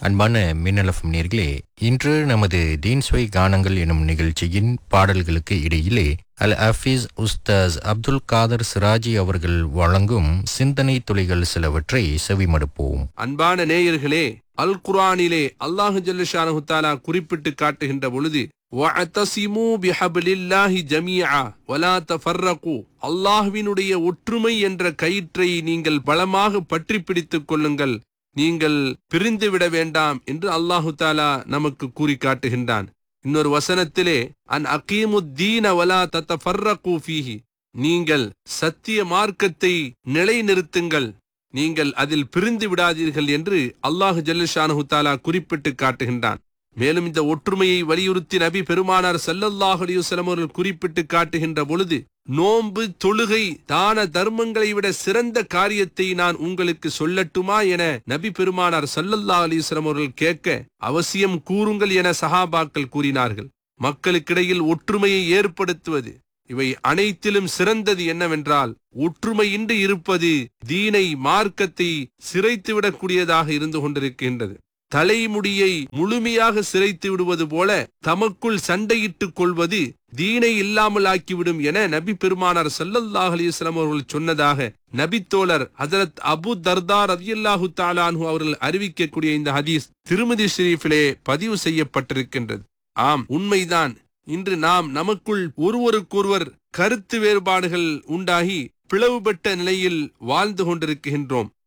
அன்பான மின்னலஃபம் நேர்களே இன்று நமது தீன்ஸ்வை கானங்கள் எனும் நிகழ்ச்சியின் பாடல்களுக்கு இடையிலே அல் ஹஃபீஸ் உஸ்தாஸ் அப்துல் காதர் சிராஜி அவர்கள் வழங்கும் சிந்தனை துளிகள் சிலவற்றை செவிமடுப்போம் அன்பான நேயர்களே அல் குர்ஆனிலே அல்லாஹு ஜல்லஷானஹு தஆலா குறிப்பிட்டு காட்டுகின்ற பொழுது வஅத்தஸிமூ பிஹப்லில்லாஹி ஜமீஆ வலா தஃபர்ரகு அல்லாஹ்வினுடைய ஒற்றுமை என்ற கயிற்றை நீங்கள் பலமாக பற்றி பிடித்துக் கொள்ளுங்கள் நீங்கள் பிரிந்து விட வேண்டாம் என்று அல்லாஹு தாலா நமக்கு கூறி காட்டுகின்றான் இன்னொரு வசனத்திலே அன் அகீமுத்தீன வலா தத்தஃபர்ரகு ஃபீஹி நீங்கள் சத்திய மார்க்கத்தை நிலைநிறுத்துங்கள் நீங்கள் அதில் பிரிந்து விடாதீர்கள் என்று அல்லாஹு ஜல்லுஷானஹு தாலா குறிப்பிட்டு காட்டுகின்றான் மேலும் இந்த ஒற்றுமையை வலியுறுத்தி நபி பெருமானார் ஸல்லல்லாஹு அலைஹி வஸல்லம் அவர்கள் குறிப்பிட்டு காட்டுகின்ற பொழுது நோன்பு தொழுகை தான தர்மங்களை விட சிறந்த காரியத்தை நான் உங்களுக்கு சொல்லட்டுமா என நபி பெருமானார் ஸல்லல்லாஹு அலைஹி வஸல்லம் அவர்கள் கேட்க அவசியம் கூறுங்கள் என சஹாபாக்கள் கூறினார்கள் மக்களுக்கிடையில் ஒற்றுமையை ஏற்படுத்துவது இவை அனைத்திலும் சிறந்தது என்னவென்றால் ஒற்றுமையின்றி இருப்பது தீனை மார்க்கத்தை சிரைத்துவிடக்கூடியதாக இருந்து கொண்டிருக்கின்றது தலைமுடியை முழுமையாக சிரைத்து விடுவது போல தமக்குள் சண்டையிட்டுக் கொள்வது தீனை இல்லாமல் ஆக்கிவிடும் என நபி பெருமானார் ஸல்லல்லாஹு அலைஹி வஸல்லம் அவர்கள் சொன்னதாக நபித்தோழர் ஹஜரத் அபு தர்தார் ரலியல்லாஹு தஆலாஹு அவர்கள் அறிவிக்கக்கூடிய இந்த ஹதீஸ் திருமதி ஷெரீஃபிலே பதிவு செய்யப்பட்டிருக்கின்றது ஆம் உண்மைதான் இன்று நாம் நமக்குள் ஒருவருக்கொருவர் கருத்து வேறுபாடுகள் உண்டாகி பிளவுபட்ட நிலையில் வாழ்ந்து கொண்டிருக்கின்றோம்